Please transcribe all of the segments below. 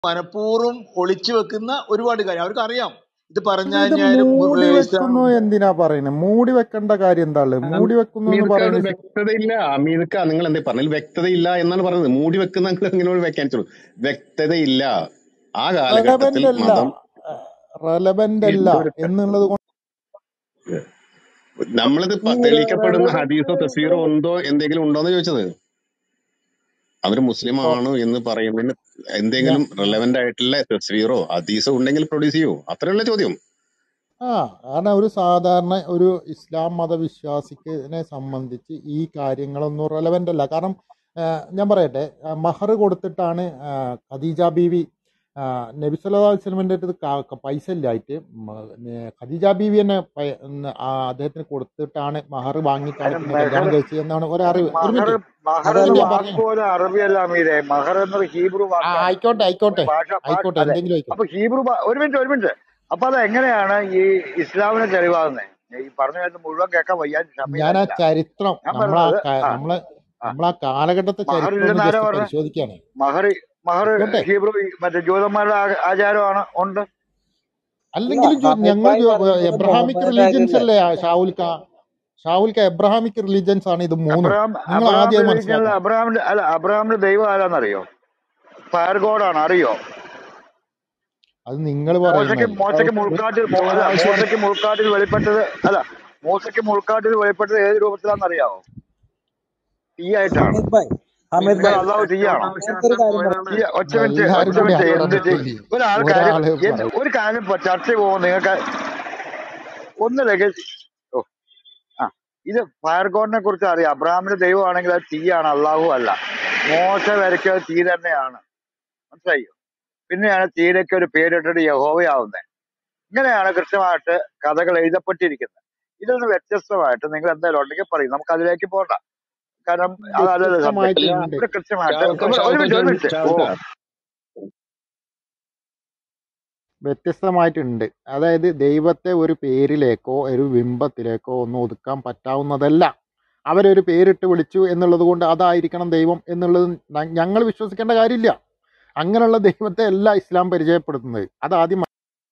മനഃപൂർവ്വം ഒളിച്ചു വെക്കുന്ന ഒരുപാട് കാര്യം അവർക്ക് അറിയാം ഇത് പറഞ്ഞു ഇത് കഴിഞ്ഞാൽ മൂടി ഇസ്ലാം വെക്കുന്നു എന്തിനാ പറയുന്നത് മൂടി വെക്കേണ്ട കാര്യം എന്താ ഉള്ളത് മൂടി വെക്കുന്നു എന്ന് അമീദ്ക്ക് അത് പറയുന്നത് വ്യക്തതയില്ല അമീദ്ക്ക നിങ്ങൾ എന്തേ പറഞ്ഞതിൽ വ്യക്തതയില്ല എന്നാണ് പറയുന്നത് മൂടി വെക്കുന്ന നിങ്ങൾ എങ്ങനെ വ്യാഖ്യാനിച്ചോളൂ വ്യക്തതയില്ല ആ കാലഘട്ടത്തിൽ റെലവെന്റ് അല്ല മതം റെലവെന്റ് അല്ല എന്തൊരു എന്നുള്ളത് കൊണ്ട് നമ്മളിത് പ- തെളിയിക്കപ്പെടുന്ന ഹദീസോ തഫീറോ ഉണ്ടോ എന്തെങ്കിലും ഉണ്ടോ എന്ന് ചോദിച്ചത് അവര് മുസ്ലിം ഇപ്പൊ ആണ് എന്ന് പറയുന്നതിന് ഞ- എന്തെങ്കിലും റെലവെന്റ് ആയിട്ടുള്ള തസ്വീറോ ഹദീസോ ഉണ്ടെങ്കിൽ പ്രൊഡ്യൂസ് ചെയ്യൂ അത്രയുള്ള ചോദ്യം ആ കാരണം ഒരു സാധാരണ ഒരു ഇസ്ലാം മതവിശ്വാസിക്കിനെ സംബന്ധിച്ച് ഈ കാര്യങ്ങളൊന്നും റെലവെന്റ് അല്ല കാരണം ആ, ഞാൻ പറയട്ടെ മഹർ കൊടുത്തിട്ടാണ് ആ, ഖദീജ ബീവി ആ, നബി സല്ലല്ലാഹു അലൈഹി വസല്ലമയുടെ അടുത്ത് ക- ക- പൈസ ഇല്ലായിട്ട് മ- നെ- ഖദീജ ബീവി തന്നെ പൈ- ഉം, ആ, അദ്ദേഹത്തിന് കൊടുത്തിട്ടാണ് മഹർ വാങ്ങിയിട്ടാണ് അതിന് പിന്നെ മെഹർ കല്യാണം കഴിച്ചത് എന്നാണ് ഒരറിവ് ഒരു മഹർ മിനിറ്റ് മഹർ അതല്ല എന്ന ഞാൻ വാക്ക് പറഞ്ഞു പോലും അറബിയല്ല അമീരെ മഹർ എന്നൊരു ഹീബ്രു ആ വാക്കാണ് ആയിക്കോട്ടെ ആയിക്കോട്ടെ ഭാഷ ഭാഷ ആയിക്കോട്ടെ അതെ എന്തെങ്കിലും ആയിക്കോട്ടെ അപ്പൊ ഹീബ്രു ഭാ- ഒരു മിനിറ്റ് ഒരു മിനിറ്റ് അപ്പൊ അത് എങ്ങനെയാണ് ഈ ഇസ്ലാമിന് തെളിവാകുന്നത് ഈ പറഞ്ഞ കാര്യത്തിൽ മുഴുവൻ കേൾക്കാൻ വയ്യാൻ ഞാൻ ആ സമയമില്ല ചരിത്രം ഞാൻ നമ്മളാ പറഞ്ഞത് ക- ആ നമ്മളെ ആ നമ്മളാ കാലഘട്ടത്തെ മഹർ ചരിത്രം ഒന്ന് ഇല്ലെന്ന് ആരാ ജസ്റ്റ് പറഞ്ഞ പരിശോധിക്കാണ് മഹർ മഹർ ആയിക്കോട്ടെ ഹീബ്രു ഈ മറ്റേ ജൂതന്മാരുടെ ആ- ആചാരമാണ് ഉണ്ട് അല്ല അല്ലെങ്കിലും ജു- ഞങ്ങൾ ഹമീദ്ഭായ് ജു- പറയുന്നത് എബ്രഹാമിക് മുഹമ്മദ് റിലീജിയൻസ് കാര്യല്ലേ അല്ലേ ആ ഷാവുൽക്ക ഷാവുൽക്ക എബ്രഹാമിക് റിലീജിയൻസ് ആണ് ഇത് മൂന്നും അബ്രഹാം നിങ്ങൾ അബ്രഹാം ആദ്യം അത് റിലീജിയനിൽ മനസ്സിലാക്കണം അബ്രഹാമിന്റെ അല്ല അബ്രഹാമിന്റെ ദൈവം ആരാന്നറിയോ ഫയർ ഗോഡാണ് അറിയോ അത് നിങ്ങൾ മോശയ്ക്ക് പറയുന്നതല്ലേ മോശയ്ക്ക് മുൾക്കാട്ടിൽ മോ- അല്ല മോശയ്ക്ക് മുൾക്കാട്ടിൽ വെളിപ്പെട്ടത് അല്ല മോശയ്ക്ക് മുൾക്കാട്ടിൽ വെളിപ്പെട്ടത് ഏത് രൂപത്തിലാണെന്ന് അറിയാവോ തീയായിട്ടാണ് ഹമീദ് ഭായ് ഹമീദ് നിങ്ങൾ ഭായ് അള്ളാഹു തീയാണോ അങ്ങനത്തെ ഒരു കാര്യം പറയാം തീയ ഒറ്റ മിനിറ്റ് എല്ലാരും ഒറ്റ കൂടി മിനിറ്റ് എന്ത് അക്രമത്തിൽ ചെയ്യും ഒരാൾ കാര്യം ഒരാള് എന്ത് പറയും ഒരു കാര്യം ഇപ്പൊ ചർച്ച പോകുമ്പോൾ നിങ്ങൾക്ക് ഒന്നിലേക്ക് ഓ ആ ഇത് ഫയർഗോഡിനെ കുറിച്ച് അറിയാം അബ്രഹാമിന്റെ ദൈവമാണെങ്കിൽ അത് തീയാണ് അള്ളാഹു അല്ല മോശ വരയ്ക്കത് തീ തന്നെയാണ് മനസ്സിലായോ പിന്നെയാണ് തീരയ്ക്ക് ഒരു പേരിട്ടിട്ട് യഹോവയാവുന്നത് ഇങ്ങനെയാണ് കൃത്യമായിട്ട് കഥകൾ എഴുതപ്പെട്ടിരിക്കുന്നത് ഇതിൽ നിന്ന് വ്യത്യസ്തമായിട്ട് നിങ്ങൾ എന്തായാലും ഉണ്ടെങ്കിൽ പറയും നമുക്ക് അതിലേക്ക് പോകണ്ട കാരണം അതല്ലല്ലോ സബ്ജക്ട് അല്ല വ്യത്യസ്തമായിട്ടുണ്ട് ഇവിടെ കൃത്യമായിട്ട് ഷാവുക്ക ഒരു ഒരു ഷാവുക്ക മിനിറ്റ് ഒരു മിനിറ്റ് ഓ ഷാവുക്ക വ്യത്യസ്തമായിട്ടുണ്ട് അതായത് ദൈവത്തെ ഒരു പേരിലേക്കോ ഒരു ബിംബത്തിലേക്കോ ഒന്നും ഒതുക്കാൻ പറ്റാവുന്നതല്ല അവരൊരു പേരിട്ട് വിളിച്ചു എന്നുള്ളത് കൊണ്ട് അതായിരിക്കണം ദൈവം എന്നുള്ളത് ഞങ്ങൾ വിശ്വസിക്കേണ്ട കാര്യമില്ല അങ്ങനെയുള്ള ദൈവത്തെ അല്ല ഇസ്ലാം പരിചയപ്പെടുത്തുന്നത് അത് ആദ്യം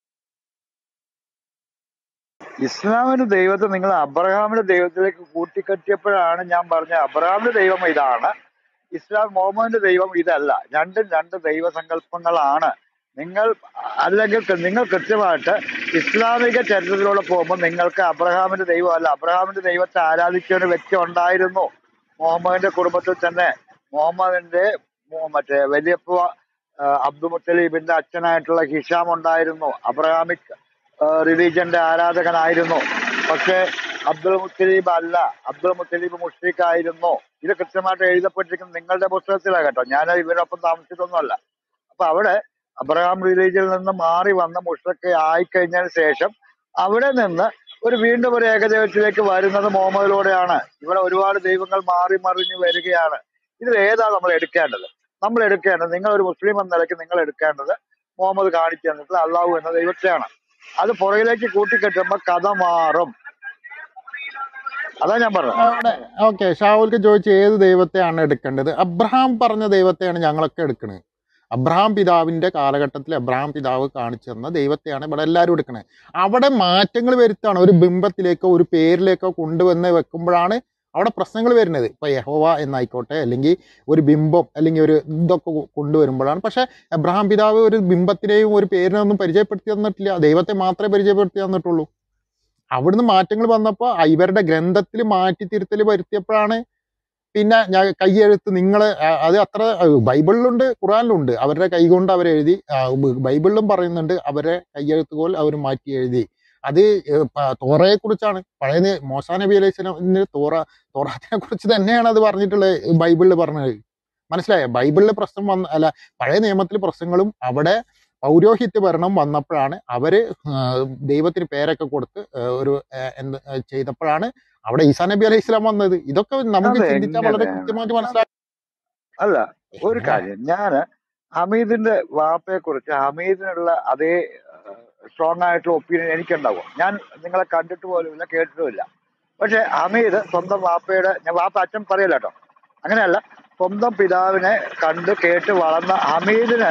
ഇസ്ലാമിന്റെ ദൈവത്തെ നിങ്ങൾ അബ്രഹാമിന്റെ ദൈവത്തിലേക്ക് കൂട്ടിക്കെട്ടിയപ്പോഴാണ് ഞാൻ പറഞ്ഞ അബ്രഹാമിന്റെ ദൈവം ഇതാണ് ഇസ്ലാം മുഹമ്മദിന്റെ ദൈവം ഇതല്ല രണ്ടും രണ്ട് ദൈവസങ്കല്പങ്ങളാണ് നിങ്ങൾ അല്ലെങ്കിൽ ക- നിങ്ങൾ കൃത്യമായിട്ട് ഇസ്ലാമിക ചരിത്രത്തിലൂടെ പോകുമ്പോൾ നിങ്ങൾക്ക് അബ്രഹാമിന്റെ ദൈവം അല്ല അബ്രഹാമിന്റെ ദൈവത്തെ ആരാധിച്ച ഒരു വ്യക്തി ഉണ്ടായിരുന്നു മുഹമ്മദിന്റെ കുടുംബത്തിൽ തന്നെ മുഹമ്മദിന്റെ മു- മറ്റേ വലിയപ്പ ആ, അബ്ദുൽ മുത്തലീബിന്റെ അച്ഛനായിട്ടുള്ള ഹിഷാം ഉണ്ടായിരുന്നു അബ്രഹാമിക് റിലീജന്റെ ആരാധകനായിരുന്നു പക്ഷേ അബ്ദുൽ മുത്തലീബ് അല്ല അബ്ദുൽ മുത്തലീബ് മുഷ്രിഖ് ആയിരുന്നു ഇത് കൃത്യമായിട്ട് എഴുതപ്പെട്ടിരിക്കുന്നത് നിങ്ങളുടെ പുസ്തകത്തിലാണ് കേട്ടോ ഞാൻ ഇവരൊപ്പം താമസിച്ചിട്ടൊന്നുമല്ല അപ്പൊ അവിടെ അബ്രഹാം റിലീജിയനിൽ നിന്ന് മാറി വന്ന മുഷ്രിഖ് ആയിക്കഴിഞ്ഞതിന് ശേഷം അവിടെ നിന്ന് ഒരു വീണ്ടും ഒരു ഏകദൈവത്തിലേക്ക് വരുന്നത് മുഹമ്മദിലൂടെയാണ് ഇവിടെ ഒരുപാട് ദൈവങ്ങൾ മാറി മറിഞ്ഞ് വരികയാണ് ഇതിൽ ഏതാ നമ്മൾ എടുക്കേണ്ടത് നമ്മൾ എടുക്കേണ്ടത് നിങ്ങൾ ഒരു മുസ്ലിം എന്ന നിലയ്ക്ക് നിങ്ങൾ എടുക്കേണ്ടത് മുഹമ്മദ് കാണിച്ചു തന്നിട്ടുള്ള അള്ളാഹു എന്ന ദൈവത്തെയാണ് അത് പുറകിലേക്ക് കൂട്ടിക്കെട്ടുമ്പോ കഥ മാറും അതാ ഞാൻ പറഞ്ഞത് അവിടെ ഓക്കെ ഷാവുൽക്ക് ചോദിച്ച ഏത് ദൈവത്തെയാണ് എടുക്കേണ്ടത് അബ്രഹാം പറഞ്ഞ ദൈവത്തെയാണ് ഞങ്ങളൊക്കെ എടുക്കുന്നത് അബ്രഹാം പിതാവിന്റെ കാലഘട്ടത്തിൽ അബ്രഹാം പിതാവ് കാണിച്ചു തന്ന ദൈവത്തെയാണ് ഇവിടെ എല്ലാവരും എടുക്കുന്നത് അവിടെ മാറ്റങ്ങൾ വരുത്താണ് ഒരു ബിംബത്തിലേക്കോ ഒരു പേരിലേക്കോ കൊണ്ടുവന്ന് വെക്കുമ്പോഴാണ് അവിടെ പ്രശ്നങ്ങൾ വരുന്നത് ഇപ്പൊ യഹോവ എന്നായിക്കോട്ടെ അല്ലെങ്കിൽ ഒരു ബിംബം അല്ലെങ്കിൽ ഒരു ഇതൊക്കെ കൊ- കൊണ്ടുവരുമ്പോഴാണ് പക്ഷെ അബ്രഹാം പിതാവ് ഒരു ബിംബത്തിനെയും ഒരു പേരിനൊന്നും പരിചയപ്പെടുത്തി തന്നിട്ടില്ല ദൈവത്തെ മാത്രമേ പരിചയപ്പെടുത്തി തന്നിട്ടുള്ളൂ അവിടുന്ന് മാറ്റങ്ങൾ വന്നപ്പോൾ ഇവരുടെ ഗ്രന്ഥത്തിൽ മാറ്റി തിരുത്തൽ വരുത്തിയപ്പോഴാണ് പിന്നെ ഞാൻ കൈയെഴുത്ത് നിങ്ങൾ അത് അത്ര അഹ് ബൈബിളിലുണ്ട് ഖുറാനിലുണ്ട് അവരുടെ കൈകൊണ്ട് അവരെഴുതി ആ, ബ- ബൈബിളിലും പറയുന്നുണ്ട് അവരെ കൈയെഴുത്ത് പോൽ അവർ മാറ്റി എഴുതി അത് ഏഹ്, പ- തോറയെ കുറിച്ചാണ് പഴയ നി- മോശാ നബി അലൈഹി സ്വലാമിന് തോറ തോറാത്തിനെ കുറിച്ച് തന്നെയാണ് അത് പറഞ്ഞിട്ടുള്ളത് ബൈബിളിൽ പറഞ്ഞത് മനസ്സിലായോ ബൈബിളിൽ പ്രശ്നം വന്ന അല്ല പഴയ നിയമത്തിൽ പ്രശ്നങ്ങളും അവിടെ പൗരോഹിത്യ ഭരണം വന്നപ്പോഴാണ് അവര് ആ, ദൈവത്തിന് പേരൊക്കെ കൊടുത്ത് ആ, ഒരു ആ, എന്ത് ആ, ചെയ്തപ്പോഴാണ് അവിടെ ഈസാ നബി അലൈഹി ഇസ്ലാം വന്നത് ഇതൊക്കെ നമുക്ക് ചിന്തിച്ചാൽ വളരെ അതെങ്ങനെയാണ് കൃത്യമായിട്ട് മനസ്സിലാക്കാം അല്ല ഒരു എങ്ങനെ കാര്യം ഞാന് ഹമീദിന്റെ വാപ്പയെ കുറിച്ച് ഹമീദിനുള്ള അതേ സ്ട്രോങ് ആയിട്ടുള്ള ഒപ്പീനിയൻ എനിക്കുണ്ടാവും ഞാൻ നിങ്ങളെ കണ്ടിട്ട് പോലുമില്ല കേട്ടിട്ടുമില്ല പക്ഷെ ഹമീദ് സ്വന്തം വാപ്പയുടെ ഞാൻ വാപ്പ അച്ഛൻ പറയല്ല കേട്ടോ അങ്ങനെയല്ല സ്വന്തം പിതാവിനെ കണ്ട് കേട്ട് വളർന്ന ഹമീദിന്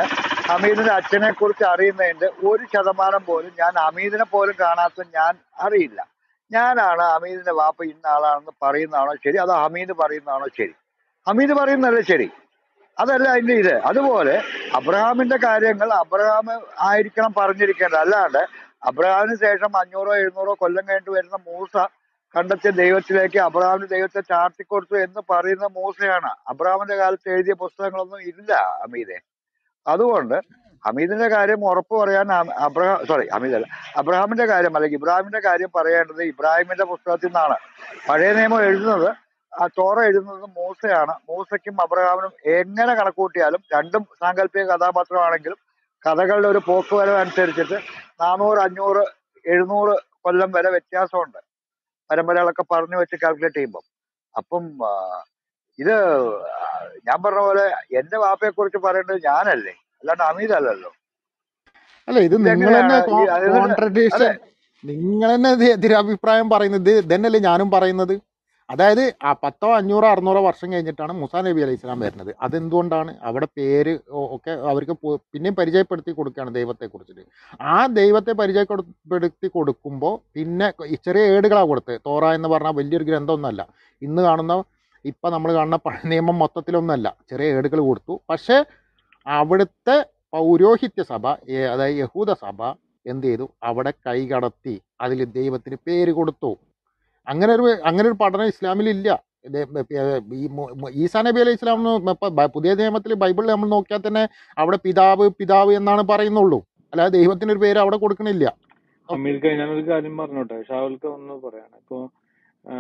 ഹമീദിന്റെ അച്ഛനെ കുറിച്ച് അറിയുന്നതിന്റെ ഒരു ശതമാനം പോലും ഞാൻ ഹമീദിനെ പോലും കാണാത്ത ഞാൻ അറിയില്ല ഞാനാണ് ഹമീദിന്റെ വാപ്പ ഇന്ന ആളാണെന്ന് പറയുന്നതാണോ ശരി അതോ ഹമീദ് പറയുന്നതാണോ ശരി ഹമീദ് പറയുന്നതല്ലേ ശരി അതല്ല അതിന്റെ ഇത് അതുപോലെ അബ്രഹാമിന്റെ കാര്യങ്ങൾ അബ്രഹാം ആയിരിക്കണം പറഞ്ഞിരിക്കേണ്ടത് അല്ലാണ്ട് അബ്രഹാമിന് ശേഷം അഞ്ഞൂറോ എഴുന്നൂറോ കൊല്ലം കഴിഞ്ഞിട്ട് വരുന്ന മൂസ കണ്ടെത്തിയ ദൈവത്തിലേക്ക് അബ്രഹാമിന് ദൈവത്തെ ചാർത്തിക്കൊടുത്തു എന്ന് പറയുന്ന മൂസയാണ് അബ്രഹാമിന്റെ കാലത്ത് എഴുതിയ പുസ്തകങ്ങളൊന്നും ഇല്ല ഹമീദെ അതുകൊണ്ട് ഹമീദിന്റെ കാര്യം ഉറപ്പ് പറയാൻ ഹം- അബ്രഹാം സോറി ഹമീദ് അല്ല അബ്രഹാമിന്റെ കാര്യം അല്ലെങ്കിൽ ഇബ്രാഹിമിന്റെ കാര്യം പറയേണ്ടത് ഇബ്രാഹിമിന്റെ പുസ്തകത്തിൽ നിന്നാണ് പഴയ നിയമം എഴുതുന്നത് ആ തോറ എഴുതുന്നത് മൂസയാണ് മൂസയ്ക്കും അബ്രഹാമിനും എങ്ങനെ കണക്കൂട്ടിയാലും രണ്ടും സാങ്കല്പിക കഥാപാത്രമാണെങ്കിലും കഥകളുടെ ഒരു പോക്ക് വരവ് അനുസരിച്ചിട്ട് നാനൂറ് അഞ്ഞൂറ് എഴുന്നൂറ് കൊല്ലം വരെ വ്യത്യാസമുണ്ട് പരമ്പരകളൊക്കെ പറഞ്ഞു വെച്ച് കാൽക്കുലേറ്റ് ചെയ്യുമ്പോൾ അപ്പം ആ, ഇത് ആ, ഞാൻ പറഞ്ഞ പോലെ എന്റെ വാപ്പയെ കുറിച്ച് പറയേണ്ടത് ഞാനല്ലേ അല്ലാണ്ട് അമീത് അല്ലല്ലോ അല്ല ഇത് നിങ്ങൾ തന്നെ ഇതെങ്ങനെയാണ് ഈ അതായത് കോൺട്രഡിക്ഷൻ അതെ നിങ്ങൾ തന്നെ ഇത് എതിരഭിപ്രായം പറയുന്നത് ഇത് തന്നെയല്ലേ ഞാനും പറയുന്നത് അതായത് ആ പത്തോ അഞ്ഞൂറോ അറുന്നൂറോ വർഷം കഴിഞ്ഞിട്ടാണ് മുസാ നബി അലൈഹി സ്വലാം വരുന്നത് അതെന്തുകൊണ്ടാണ് അവിടെ പേര് ഒ- ഒക്കെ അവർക്ക് പു- പിന്നെയും പരിചയപ്പെടുത്തി കൊടുക്കുകയാണ് ദൈവത്തെ കുറിച്ചിട്ട് ആ ദൈവത്തെ പരിചയപ്പെടുത്തി കൊടുക്കുമ്പോൾ പിന്നെ ഈ ചെറിയ ഏടുകളാണ് കൊടുത്തത് തോറ എന്ന് പറഞ്ഞാൽ വലിയൊരു ഗ്രന്ഥമൊന്നുമല്ല ഇന്ന് കാണുന്ന ഇപ്പം നമ്മൾ കാണുന്ന പഴയ നിയമം മൊത്തത്തിലൊന്നുമല്ല ചെറിയ ഏടുകൾ കൊടുത്തു പക്ഷേ അവിടുത്തെ പൗരോഹിത്യ സഭ ഏ- അതായത് യഹൂദ സഭ എന്ത് ചെയ്തു അവിടെ കൈകടത്തി അതിൽ ദൈവത്തിന് പേര് കൊടുത്തു അങ്ങനെ ഒരു അങ്ങനെ ഒരു പഠനം ഇസ്ലാമിലില്ല ഇത് ഏർ ഈ മു- മു- ഈസാ നബി അലൈഹി ഇസ്ലാം പുതിയ നിയമത്തിൽ ബൈബിളിൽ നമ്മൾ നോക്കിയാൽ തന്നെ അവിടെ പിതാവ് പിതാവ് എന്നാണ് പറയുന്നുള്ളൂ അല്ലാതെ ദൈവത്തിന് ഒരു പേര് അവിടെ കൊടുക്കണില്ല അമീർക്ക് ഞാനൊരു കാര്യം പറഞ്ഞോട്ടെ ഷാവുൽക്ക് ഒന്ന് പറയാണ് ഇപ്പൊ ആ,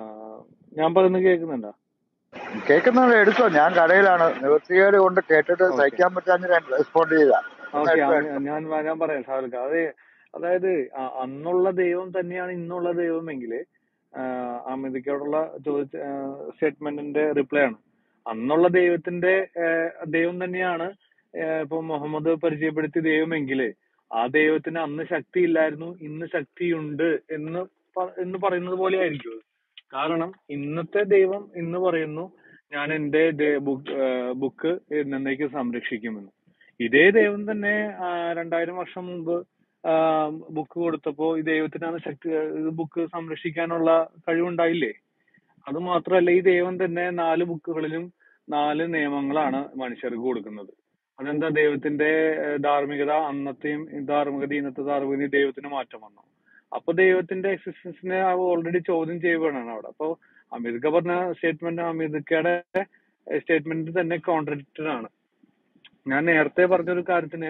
ഞാൻ പറയുന്നത് കേൾക്കുന്നുണ്ടോ കേൾക്കുന്നത് എടുത്തോ ഞാൻ കടയിലാണ് നിവൃത്തികേട് കൊണ്ട് കേട്ടിട്ട് ഓക്കെ സഹിക്കാൻ പറ്റാഞ്ഞ് റെസ്പോണ്ട് ചെയ്താ ഒന്ന് ഓക്കെ എടുത്തോ എടുത്തോ ഞാൻ ഞാൻ പറയാം ഷാവുൽക്ക് അത് അതായത് അ- അന്നുള്ള ദൈവം തന്നെയാണ് ഇന്നുള്ള ദൈവമെങ്കിൽ അമിതിക്കോടുള്ള ചോദിച്ച സ്റ്റേറ്റ്മെന്റിന്റെ റിപ്ലൈ ആണ് അന്നുള്ള ദൈവത്തിന്റെ ആ, ദൈവം തന്നെയാണ് ആ, ഇപ്പൊ മുഹമ്മദ് പരിചയപ്പെടുത്തിയ ദൈവമെങ്കിൽ ആ ദൈവത്തിന് അന്ന് ശക്തി ഇല്ലായിരുന്നു ഇന്ന് ശക്തിയുണ്ട് എന്ന് പ- എന്ന് പറയുന്നത് പോലെ ആയിരിക്കും അത്. കാരണം ഇന്നത്തെ ദൈവം ഇന്ന് പറയുന്നു ഞാൻ എന്റെ ബുക്ക് ബുക്ക് എന്നേക്ക് സംരക്ഷിക്കുമെന്ന് ഇതേ ദൈവം തന്നെ ആ, രണ്ടായിരം വർഷം മുമ്പ് ബുക്ക് കൊടുത്തപ്പോ ഈ ദൈവത്തിനാണ് ശക്തി ബുക്ക് സംരക്ഷിക്കാനുള്ള കഴിവുണ്ടായില്ലേ അത് മാത്രമല്ല ഈ ദൈവം തന്നെ നാല് ബുക്കുകളിലും നാല് നിയമങ്ങളാണ് മനുഷ്യർക്ക് കൊടുക്കുന്നത് അതെന്താ ദൈവത്തിന്റെ ഏഹ്, ധാർമ്മികത അന്നത്തെയും ധാർമ്മികത ഇന്നത്തെ ധാർമ്മികതയും ദൈവത്തിന് മാറ്റം വന്നു അപ്പൊ ദൈവത്തിന്റെ എക്സിസ്റ്റൻസിനെ ഓൾറെഡി ചോദ്യം ചെയ്യുകയാണ് അവിടെ അപ്പൊ അമീർക്ക പറഞ്ഞ സ്റ്റേറ്റ്മെന്റ് അമീർക്കയുടെ സ്റ്റേറ്റ്മെന്റ് തന്നെ കോൺട്രഡിക്റ്റഡ് ആണ് ഞാൻ നേരത്തെ പറഞ്ഞൊരു കാര്യത്തിന്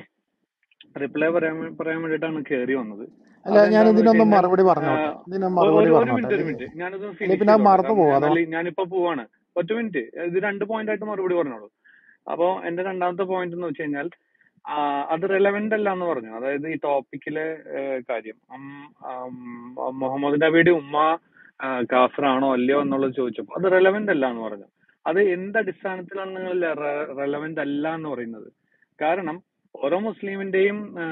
റിപ്ലൈ പറയാൻ വേ- പറയാൻ വേണ്ടിയിട്ടാണ് കയറി വന്നത് അല്ല ഞാൻ അതെന്താന്ന് വെച്ച് ഇതിനൊന്നും കഴിഞ്ഞാൽ മറുപടി പറഞ്ഞോട്ടെ ആഹ്, ഇതിന് ഒ- മറുപടി ഒരു ഒരു പറഞ്ഞോട്ടെ മിനിറ്റ് ഒരു അല്ലെ മിനിറ്റ് ഞാനിതൊന്ന് അല്ലെ ഫിനിഷ് പിന്നെ അത് ചെയ്തോട്ടെ മറന്നു കാരണം പോകും ഞാൻ അതോ അല്ലെ ഞാനിപ്പോ പോവാണ് ഒറ്റ മിനിറ്റ് ഇത് രണ്ട് പോയിന്റ് ആയിട്ട് മറുപടി പറഞ്ഞോളൂ അപ്പോ എന്റെ രണ്ടാമത്തെ പോയിന്റ് എന്ന് വെച്ച് കഴിഞ്ഞാൽ ആ, അത് റെലവെന്റ് അല്ല എന്ന് പറഞ്ഞു അതായത് ഈ ടോപ്പിക്കിലെ കാര്യം ഉം, ഉം, മുഹമ്മദ് നബിയുടെ ഉമ്മ ആ, കാഫിറാണോ അല്ലയോ എന്നുള്ളത് ചോദിച്ചപ്പോൾ അത് റെലവെന്റ് അല്ല എന്ന് പറഞ്ഞു അത് എന്ത് അടിസ്ഥാനത്തിലാണ് നിങ്ങൾ റെലവെന്റ് അല്ല എന്ന് പറയുന്നത് കാരണം ഓരോ മുസ്ലിമിന്റെയും ആ,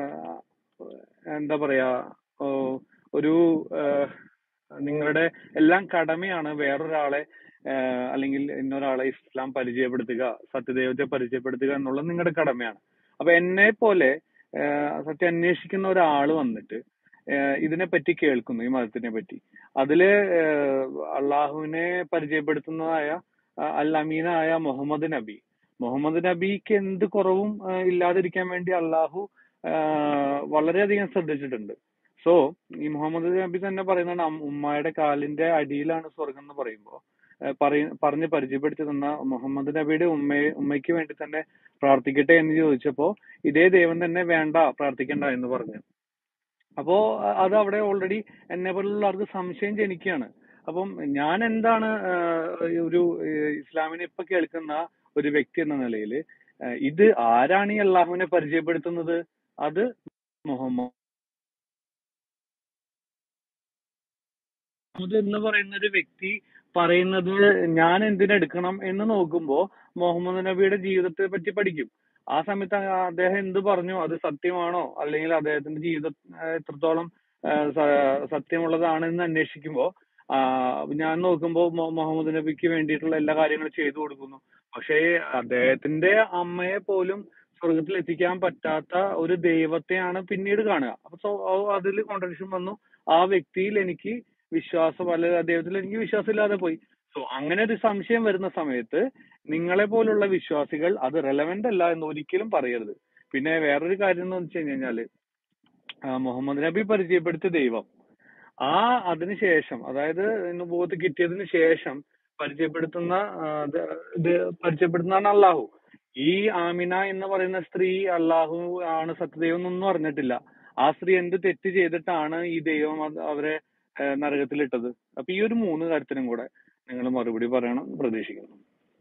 എന്താ പറയാ ഓ, ഒരു ആ, നിങ്ങളുടെ എല്ലാം കടമയാണ് വേറൊരാളെ ആ, അല്ലെങ്കിൽ ഇന്നൊരാളെ ഇസ്ലാം പരിചയപ്പെടുത്തുക സത്യദൈവത്തെ പരിചയപ്പെടുത്തുക എന്നുള്ളത് നിങ്ങളുടെ കടമയാണ് അപ്പൊ എന്നെ പോലെ ആ, സത്യം അന്വേഷിക്കുന്ന ഒരാൾ വന്നിട്ട് ആ, ഇതിനെപ്പറ്റി കേൾക്കുന്നു ഈ മതത്തിനെ പറ്റി അതില് ആ, അള്ളാഹുവിനെ പരിചയപ്പെടുത്തുന്നതായ ആ, അൽ അമീനായ മുഹമ്മദ് നബി മുഹമ്മദ് നബിക്ക് എന്ത് കുറവും ആ, ഇല്ലാതിരിക്കാൻ വേണ്ടി അള്ളാഹു ആ, വളരെയധികം ശ്രദ്ധിച്ചിട്ടുണ്ട് സോ ഈ മുഹമ്മദ് നബി തന്നെ പറയുന്നതാണ് അം- ഉമ്മയുടെ കാലിന്റെ അടിയിലാണ് സ്വർഗം എന്ന് പറയുമ്പോ ഏഹ് പറയ- പറഞ്ഞ് പരിചയപ്പെടുത്തി തന്ന മുഹമ്മദ് നബിയുടെ ഉമ്മയെ ഉമ്മയ്ക്ക് വേണ്ടി തന്നെ പ്രാർത്ഥിക്കട്ടെ എന്ന് ചോദിച്ചപ്പോ ഇതേ ദൈവം തന്നെ വേണ്ട പ്രാർത്ഥിക്കണ്ട എന്ന് പറഞ്ഞു അപ്പോ അ- അത് അവിടെ ഓൾറെഡി എന്നെ പോലുള്ള ആൾക്ക് സംശയം ജനിക്കുകയാണ് അപ്പം ഞാൻ എന്താണ് ആഹ്, ഒരു ഏഹ്, ഇസ്ലാമിനെ ഇപ്പൊ കേൾക്കുന്ന ഒരു വ്യക്തി എന്ന നിലയിൽ ഇത് ആരാണ് ഈ അള്ളാഹുവിനെ പരിചയപ്പെടുത്തുന്നത് അത് മുഹമ്മദ് മുഹമ്മദ് എന്ന് പറയുന്ന ഒരു വ്യക്തി പറയുന്നത് ഞാൻ എന്തിനെടുക്കണം എന്ന് നോക്കുമ്പോ മുഹമ്മദ് നബിയുടെ ജീവിതത്തെ പറ്റി പഠിക്കും ആ സമയത്ത് ആ- അദ്ദേഹം എന്ത് പറഞ്ഞു അത് സത്യമാണോ അല്ലെങ്കിൽ അദ്ദേഹത്തിന്റെ ജീവിതം ആ, എത്രത്തോളം ആ, സ- സത്യമുള്ളതാണ് എന്ന് അന്വേഷിക്കുമ്പോ ആ, ഞാൻ നോക്കുമ്പോ മു- മുഹമ്മദ് നബിക്ക് വേണ്ടിയിട്ടുള്ള എല്ലാ കാര്യങ്ങളും ചെയ്തു കൊടുക്കുന്നു പക്ഷേ അദ്ദേഹത്തിന്റെ അമ്മയെ പോലും സ്വർഗത്തിൽ എത്തിക്കാൻ പറ്റാത്ത ഒരു ദൈവത്തെയാണ് പിന്നീട് കാണുക അപ്പൊ സോ അതിൽ കോൺട്രഡിക്ഷൻ വന്നു ആ വ്യക്തിയിൽ എനിക്ക് വിശ്വാസം അല്ലെങ്കിൽ ദൈവത്തിൽ എനിക്ക് വിശ്വാസം ഇല്ലാതെ പോയി സോ അങ്ങനെ ഒരു സംശയം വരുന്ന സമയത്ത് നിങ്ങളെ പോലുള്ള വിശ്വാസികൾ അത് റെലവെന്റ് അല്ല എന്ന് ഒരിക്കലും പറയരുത് പിന്നെ വേറൊരു കാര്യം എന്ന് വെച്ച് കഴിഞ്ഞാല് ആ, മുഹമ്മദ് നബി പരിചയപ്പെടുത്തിയ ദൈവം ആ അതിനുശേഷം അതായത് നുബൂവത്ത് കിട്ടിയതിന് ശേഷം പരിചയപ്പെടുത്തുന്ന ആ, ഇത് ഇത് പരിചയപ്പെടുത്തുന്നതാണ് അള്ളാഹു ഈ ആമിന എന്ന് പറയുന്ന സ്ത്രീ അള്ളാഹു ആണ് സത്യദൈവം എന്നൊന്നും അറിഞ്ഞിട്ടില്ല ആ സ്ത്രീ എന്ത് തെറ്റ് ചെയ്തിട്ടാണ് ഈ ദൈവം അത് അവരെ ആ, നരകത്തിലിട്ടത് അപ്പൊ ഈ ഒരു മൂന്ന് കാര്യത്തിനും കൂടെ നിങ്ങൾ മറുപടി പറയണം എന്ന് പ്രതീക്ഷിക്കുന്നു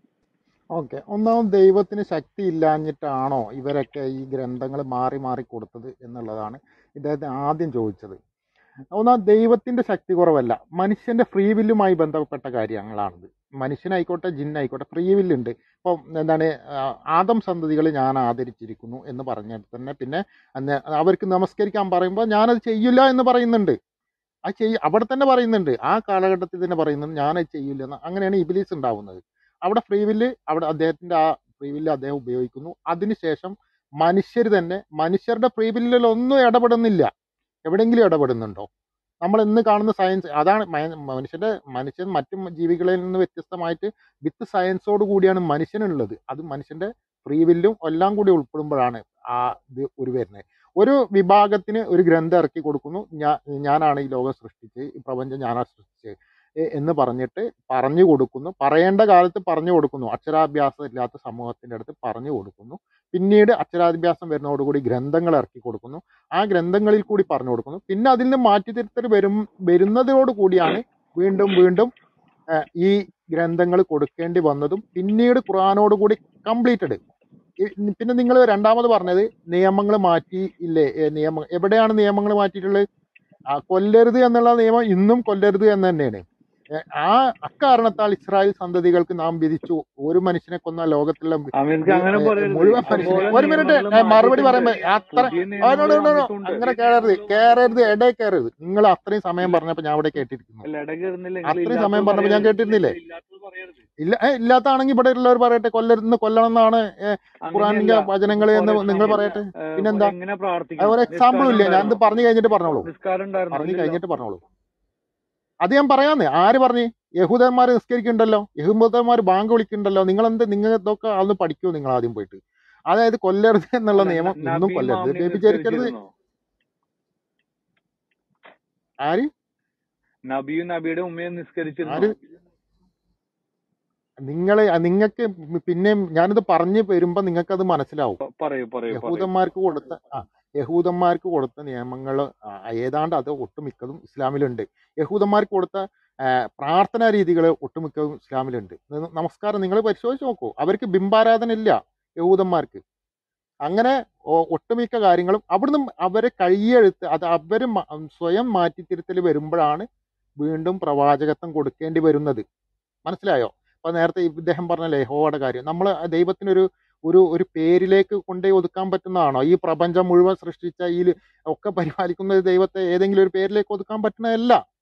ഓക്കെ ഒന്നാമത് ദൈവത്തിന് ശക്തി ഇല്ലാഞ്ഞിട്ടാണോ ഇവരൊക്കെ ഈ ഗ്രന്ഥങ്ങൾ മാറി മാറി കൊടുത്തത് എന്നുള്ളതാണ് ഇദ്ദേഹത്തെ ആദ്യം ചോദിച്ചത് ഒന്നാമത് ദൈവത്തിന്റെ ശക്തി കുറവല്ല മനുഷ്യന്റെ ഫ്രീ വില്ലുമായി ബന്ധപ്പെട്ട കാര്യങ്ങളാണിത് മനുഷ്യനായിക്കോട്ടെ ജിന്നായിക്കോട്ടെ ഫ്രീ വില്ലുണ്ട് ഇപ്പോൾ എന്താണ് ആ, ആദം സന്തതികൾ ഞാൻ ആദരിച്ചിരിക്കുന്നു എന്ന് പറഞ്ഞാൽ തന്നെ പിന്നെ അന്ന് അവർക്ക് നമസ്കരിക്കാൻ പറയുമ്പോൾ ഞാനത് ചെയ്യില്ല എന്ന് പറയുന്നുണ്ട് അത് ചെയ്യ അവിടെ തന്നെ പറയുന്നുണ്ട് ആ കാലഘട്ടത്തിൽ തന്നെ പറയുന്നുണ്ട് ഞാനത് ചെയ്യില്ല എന്ന് അങ്ങനെയാണ് ഇബിലീസ് ഉണ്ടാവുന്നത് അവിടെ ഫ്രീ വില്ല് അവിടെ അദ്ദേഹത്തിന്റെ ആ ഫ്രീ വില്ല് അദ്ദേഹം ഉപയോഗിക്കുന്നു അതിനുശേഷം മനുഷ്യർ തന്നെ മനുഷ്യരുടെ ഫ്രീ വില്ലിൽ ഒന്നും ഇടപെടുന്നില്ല എവിടെയെങ്കിലും ഇടപെടുന്നുണ്ടോ നമ്മൾ ഇന്ന് കാണുന്ന സയൻസ് അതാണ് മയ- മനുഷ്യന്റെ മനുഷ്യൻ മറ്റു ജീവികളിൽ നിന്ന് വ്യത്യസ്തമായിട്ട് വിത്ത് സയൻസോട് കൂടിയാണ് മനുഷ്യനുള്ളത് അത് മനുഷ്യന്റെ ഫ്രീ വില്ലും എല്ലാം കൂടി ഉൾപ്പെടുമ്പോഴാണ് ആ ഇത് ഒരു വരുന്നത് ഒരു വിഭാഗത്തിന് ഒരു ഗ്രന്ഥം ഇറക്കി കൊടുക്കുന്നു ഞാ ഞാനാണ് ഈ ലോകം സൃഷ്ടിച്ചത് ഈ പ്രപഞ്ചം ഞാനാണ് സൃഷ്ടിച്ചത് എ- എന്ന് പറഞ്ഞിട്ട് പറഞ്ഞു കൊടുക്കുന്നു പറയേണ്ട കാലത്ത് പറഞ്ഞു കൊടുക്കുന്നു അക്ഷരാഭ്യാസം ഇല്ലാത്ത സമൂഹത്തിന്റെ അടുത്ത് പറഞ്ഞു കൊടുക്കുന്നു പിന്നീട് അക്ഷരാഭ്യാസം വരുന്നതോടുകൂടി ഗ്രന്ഥങ്ങൾ ഇറക്കി കൊടുക്കുന്നു ആ ഗ്രന്ഥങ്ങളിൽ കൂടി പറഞ്ഞു കൊടുക്കുന്നു പിന്നെ അതിൽ നിന്ന് മാറ്റി തിരുത്തൽ വരും വരുന്നതോട് കൂടിയാണ് വീണ്ടും വീണ്ടും ഏഹ്, ഈ ഗ്രന്ഥങ്ങൾ കൊടുക്കേണ്ടി വന്നതും പിന്നീട് ഖുറാനോട് കൂടി കംപ്ലീറ്റഡ് പിന്നെ നിങ്ങൾ രണ്ടാമത് പറഞ്ഞത് നിയമങ്ങൾ മാറ്റി ഇല്ലേ ഏ, നിയമം എവിടെയാണ് നിയമങ്ങൾ മാറ്റിയിട്ടുള്ളത് ആ കൊല്ലരുത് എന്നുള്ള നിയമം ഇന്നും കൊല്ലരുത് എന്ന് തന്നെയാണ് ഏ, ആ അക്കാരണത്താൽ ഇസ്രായേൽ സന്തതികൾക്ക് നാം വിധിച്ചു ഒരു മനുഷ്യനെ കൊന്ന ലോകത്തുള്ള അമീർക്ക് അങ്ങനെ ഏ, പറയരുത് മുഴുവൻ ഇഷ്ടം മനുഷ്യനെ പോലെ ഒരു മിനിറ്റ് നിയമങ്ങൾ മറുപടി പറയുമ്പോ മാറ്റിയിട്ടുണ്ട് അത്ര പുതിയ ആ, no, നിയമങ്ങൾ no, no, no. വന്നിട്ടുണ്ട് അങ്ങനെ കയറരുത് കയറരുത് ഇടയിൽ കയറരുത് നിങ്ങൾ അത്രയും സമയം ഇല്ല പറഞ്ഞപ്പോ ഞാൻ അവിടെ കേട്ടിരിക്കുന്നു അല്ല ഇടകരുന്നില്ല നിങ്ങൾ അത്രയും സമയം ഇല്ലാത്തത് പറഞ്ഞപ്പോ ഞാൻ പറയരുത് കേട്ടിരുന്നില്ലേ ഇല്ലാത്തത് പറയരുത് ഇല്ല ഏ, ഇല്ലാത്താണെങ്കിൽ ഇവിടെ ഉള്ളവർ പറയട്ടെ കൊല്ലരുന്ന് കൊല്ലണം എന്നാണ് ഏ, ഖുറാനിന്റെ അങ്ങനെയല്ല വചനങ്ങൾ ഫോർ എന്ന് നിങ്ങൾ എക്സാമ്പിൾ പറയട്ടെ പിന്നെന്താ എങ്ങനെ അത് പ്രാർത്ഥിക്കണം ഒരു എക്സാമ്പിളും നിസ്കാരം ഇല്ല ഞാനിത് ഉണ്ടായിരുന്നോ പറഞ്ഞു കഴിഞ്ഞിട്ട് പറഞ്ഞോളൂ നിസ്കാരം ഉണ്ടായിരുന്നോ പറഞ്ഞു ഇല്ലല്ലോ കഴിഞ്ഞിട്ട് പറഞ്ഞോളൂ അത് ഞാൻ പറയാന്നേ ആര് പറഞ്ഞു യഹൂദന്മാർ നിസ്കരിക്കുന്നുണ്ടല്ലോ യഹൂദന്മാർ ബാങ്ക് വിളിക്കുന്നുണ്ടല്ലോ നിങ്ങൾ എന്ത് നിങ്ങൾ ഇതൊക്കെ അതൊന്ന് പഠിക്കൂ നിങ്ങൾ ആദ്യം പോയിട്ട് അതായത് കൊല്ലരുത് എന്നുള്ള അല്ല നിയമം ന- ഇന്നും നബിയും കൊല്ലരുത് ആമിനയും വ്യഭിചരിക്കരുത് നിസ്കരിച്ചിരുന്നോ ആര് നബിയും നബിയുടെ ഉമ്മയും നിസ്കരിച്ചിരുന്നോ ആര് നിങ്ങളെ നിങ്ങൾക്ക് പിന്നെയും ഞാനിത് പറഞ്ഞു വരുമ്പോ നിങ്ങൾക്ക് അത് മനസ്സിലാവും പ- പറയൂ പറയൂ പറയൂ യഹൂദന്മാർക്ക് കൊടുത്ത ആ യഹൂദന്മാർക്ക് കൊടുത്ത നിയമങ്ങൾ ഏതാണ്ട് അത് ഒട്ടുമിക്കതും ഇസ്ലാമിലുണ്ട് യഹൂദന്മാർക്ക് കൊടുത്ത ആ, പ്രാർത്ഥനാ രീതികൾ ഒട്ടുമിക്കതും ഇസ്ലാമിലുണ്ട് ന- നമസ്കാരം നിങ്ങൾ പരിശോധിച്ച് നോക്കൂ അവർക്ക് ബിംബാരാധന ഇല്ല യഹൂദന്മാർക്ക് അങ്ങനെ ഒ- ഒട്ടുമിക്ക കാര്യങ്ങളും അവിടുന്ന് അവരെ കൈയെഴുത്ത് അത് അവർ സ്വയം മാറ്റിത്തിരുത്തൽ വരുമ്പോഴാണ് വീണ്ടും പ്രവാചകത്വം കൊടുക്കേണ്ടി വരുന്നത് മനസ്സിലായോ അപ്പൊ നേരത്തെ ഇദ്ദേഹം പറഞ്ഞ യഹോവയുടെ കാര്യം നമ്മൾ ദൈവത്തിനൊരു ഒരു ഒരു പേരിലേക്ക് കൊണ്ടുപോയി ഒതുക്കാൻ പറ്റുന്നതാണോ ഈ പ്രപഞ്ചം മുഴുവൻ സൃഷ്ടിച്ച ഈ ഒക്കെ പരിപാലിക്കുന്ന ഒരു ദൈവത്തെ ഏതെങ്കിലും ഒരു പേരിലേക്ക് ഒതുക്കാൻ പറ്റുന്നതല്ല